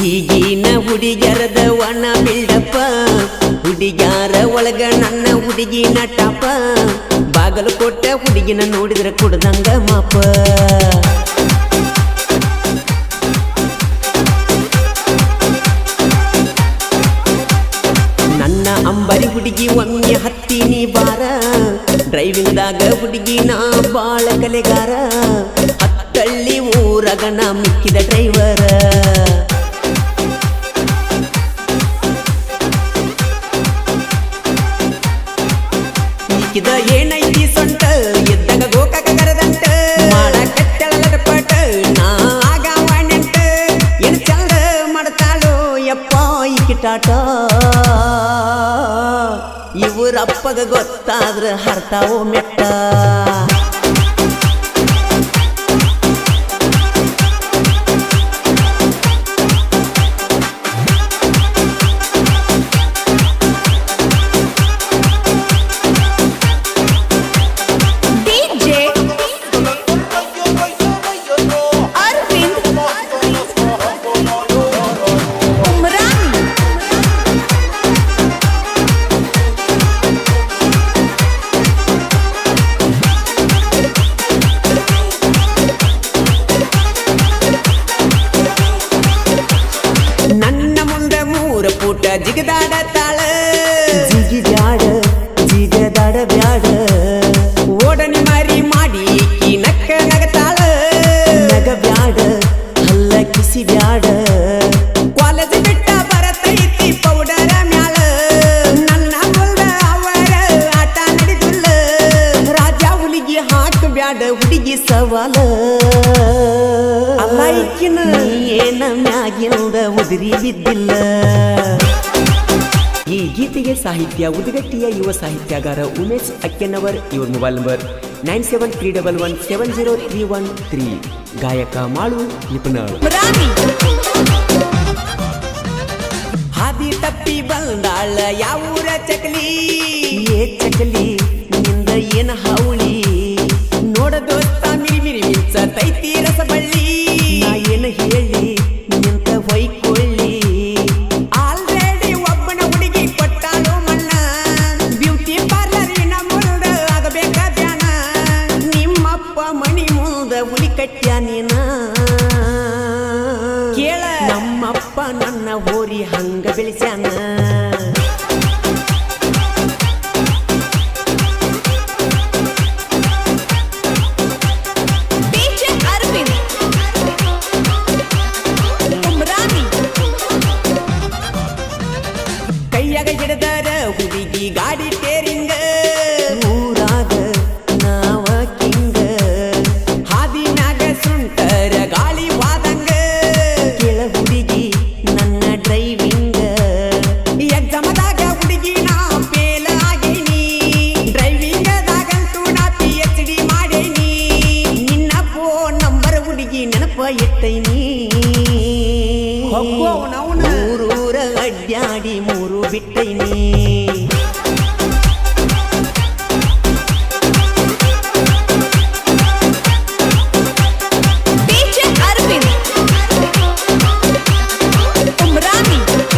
ಈಗಿನ ಹುಡುಗ್ಯಾರದ ಒಣ ಬಿಲ್ಡಪ್ಪ ಹುಡುಗ್ಯಾರ ಒಳಗ ನನ್ನ ಹುಡುಗಿನ ಟಾಪ ಬಾಗಲು ಕೊಟ್ಟ ಹುಡುಗಿನ ನೋಡಿದ್ರೆ ಕುಡ್ದಂಗ ಮಾಪ ನನ್ನ ಅಂಬರಿ ಹುಡುಗಿ ಒಮ್ಮೆ ಹತ್ತೀನಿ ಬಾರ ಡ್ರೈವಿಂಗ್ದಾಗ ಹುಡುಗಿ ನಾ ಬಾಳ ಕಲೆಗಾರ ಹತ್ತಳ್ಳಿ ಊರಗ ನಾ ಮಿಕ್ಕಿದ ಡ್ರೈವರ ಮಿಕ್ಕಿದ ಏನೈತಿ ಸೊಂಟ ಎದ್ದಾಗ ಗೋಕಾಕ ಕರದಂಟ ಮಾಡ ಕಟ್ಟಳ ಪಟ ನಾ ಆಗ ನೆಂಟ ಏನ್ ಚಂದ ಮಾಡ್ತಾಳೋ ಯಪ್ಪ ಈ ಕಿಟಾಟ ಇವರಪ್ಪಗ ಗೊತ್ತಾದ್ರ ಹರ್ತಾವೋ ಮೆಟ್ಟ DJ Arvind Umrani ನನ್ನ ಮುಂದ ಮೂರ ಪುಟ ಜಿಗದಾಡ ತಾಳ ಜಿಗಿ ಬ್ಯಾಡ ಜಿಗದಾಡ ಬ್ಯಾಡ ಓಡನಿ ಮಾರಿ ಮಾಡಿ ಈಕಿ ನಕ್ಕ ನಗತಾಳ ನಗ ಬ್ಯಾಡ ಹಲ್ಲ ಕಿಸಿ ಬ್ಯಾಡ ಕಾಲೇಜ್ ಬಿಟ್ಟ ಬರತೈತಿ ಪೌಡರ ಮ್ಯಾಲ ನನ್ನ ಮುಂದ ಅವರ ಆಟ ನಡೆದಿಲ್ಲ ರಾಜ ಹುಲಿಗಿ ಹಾಕು ಬ್ಯಾಡ ಹುಡುಗಿ ಸವಾಲ ಅಲ್ಲ ಈಕಿನ ನೀ ಏನ ಮ್ಯಾಗಿಂದ ಉದುರಿ ಬಿದ್ದಿಲ್ಲ ಈ ಗೀತೆಗೆ ಸಾಹಿತ್ಯ ಉದಗಟ್ಟಿಯ ಯುವ ಸಾಹಿತ್ಯಗಾರ ಉಮೇಶ್ ಅಕ್ಕೆನವರ್ ಇವ್ರ mobile number nine seven three double one seven zero three one three ಗಾಯಕ ಮಾಳು ನಿಪುಣರು Umrani ಹಾದಿ ತಪ್ಪಿ ಬಂದಾಳ ಯಾವೂರ ಚಕಲಿ ಏ ಚಕಲಿ ನಿಂದ ಏನ ಹಾವಳಿ ನೋಡ ದೋಸ್ತ ಮಿರಿ ಮಿರಿ ಮಿಂಚ ತೈತಿ ರಸಬಳ್ಳಿ ನಾ ಏನ ಹೇಳಿ ನಿಂತ ಹೊಯ್ಕೊಳ್ಳಿ ಆಲ್ರೆಡಿ ಒಬ್ಬನ ಹುಡುಗಿ ಕೊಟ್ಟಾಳು ಮಣ್ಣ ಬ್ಯೂಟಿ ಪಾರ್ಲರಿನ ಮುಂದ ಆಗಬೇಕ ಧ್ಯಾನ ನಿಮ್ಮಪ್ಪ ಮಣಿ ಮುಂದ ಹುಲಿ ಕಟ್ಟ್ಯ ನೀನ ಕೇಳ ನಮ್ಮಪ್ಪ ನನ್ನ ಹೋರಿ ಹಂಗ ಬೆಳೆಸ್ಯಾನ DJ Arvind Umrani ಕೈಯಾಗ ಹಿಡದರ ಹುಡುಗಿ ಗಾಡಿ ಟೇರಿಂಗ ಊರಾಗ ನಾವ ಕಿಂಗ ಹಾದಿನಾಗ ಸುಂಟರ ಗಾಳಿ ವಾದಂಗ ಕೆಳ ಹುಡುಗಿ ನನ್ನ ಡ್ರೈವಿಂಗ ಎಕ್ಸಾಮದಾಗ ಹುಡುಗಿ ನಾ ಫೇಲ್ ಆಗೇನಿ ಡ್ರೈವಿಂಗದಾಗಂತೂ ನಾ ಪಿ ಎಚ್ ಡಿ ಮಾಡೇನಿ ನಿನ್ನ ಫೋನ್ ನಂಬರ್ ಹುಡುಗಿ ನೆನಪ ಇಟ್ಟೈನಿ ಊರೂರ ಅಡ್ಡಾಡಿ ಮೂರು ಬಿಟ್ಟೈನಿ DJ Arvind Umrani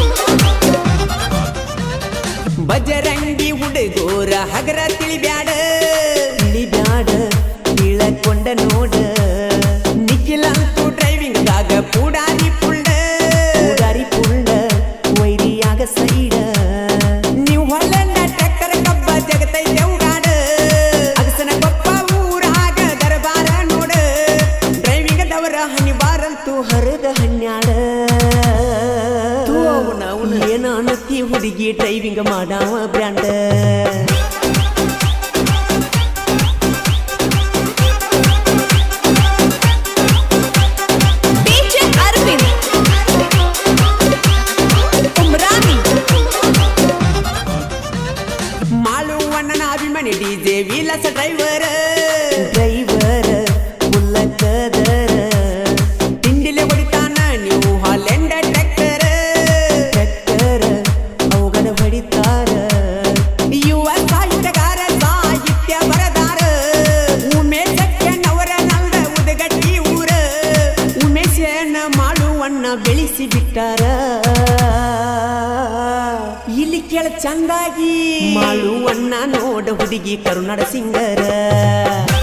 ಬಜರಂಗಿ ಹುಡುಗೋರ ಹಗರ ತಿಳಿಬ್ಯಾಡ ತಿಳಿಬ್ಯಾಡ ಬೀಳಕೊಂಡ ನೋಡ ನಿಖಿಲಂತೂ ಡ್ರೈವಿಂಗ್ದಾಗ ಪೂಡಾರಿ ಪುಳ್ಳ ದಾರಿ ಪುಳ್ಳ ವೈರಿಯಾಗ ಸೈಡ ನೀವು ಹೊಲನ್ನ ಟ್ರ್ಯಾಕ್ಟರ್ ಕಬ್ಬ ಜಗತೈ ದೇವ್ಗಾಡ ಅಗಸನ ಕೊಪ್ಪ ಊರಾಗ ದರಬಾರ ನೋಡ ಡ್ರೈವಿಂಗದವರ ಹನಿಬಾರಂತೂ ಹರದ ಹನ್ಯಾಡ ತೂ ಅವ್ನ ಅವ್ನ. ಏನ ಅನತಿ ಹುಡುಗಿ ಡ್ರೈವಿಂಗ್ ಮಾಡಾವ ಬ್ರ್ಯಾಂಡ DJ Arvind Umrani ಮಾಳುವಣ್ಣನ ಅಭಿಮಾನಿ ಡಿಜೆ ವಿಲಾಸ ಡ್ರೈವರ್ ಡ್ರೈವರ್ ಮುಲ್ಲಕದರ ತಿಂಡಿಲೆ ಹೊಡಿತಾನ ನೀವು ಹಾಲೆಂಡ ಟ್ರ್ಯಾಕ್ಟರ್ ಟ್ರ್ಯಾಕ್ಟರ್ ಅವುಗಳ ಹೊಡಿತಾರ ಯುವ ಅಣ್ಣ ಬೆಳೆಸಿ ಬಿಟ್ಟಾರ ಇಲ್ಲಿ ಕೇಳ ಚಂದಾಗಿ ಮಾಳು ಅಣ್ಣ ನೋಡ ಹುಡುಗಿ ಕರುನಾಡ ಸಿಂಗರ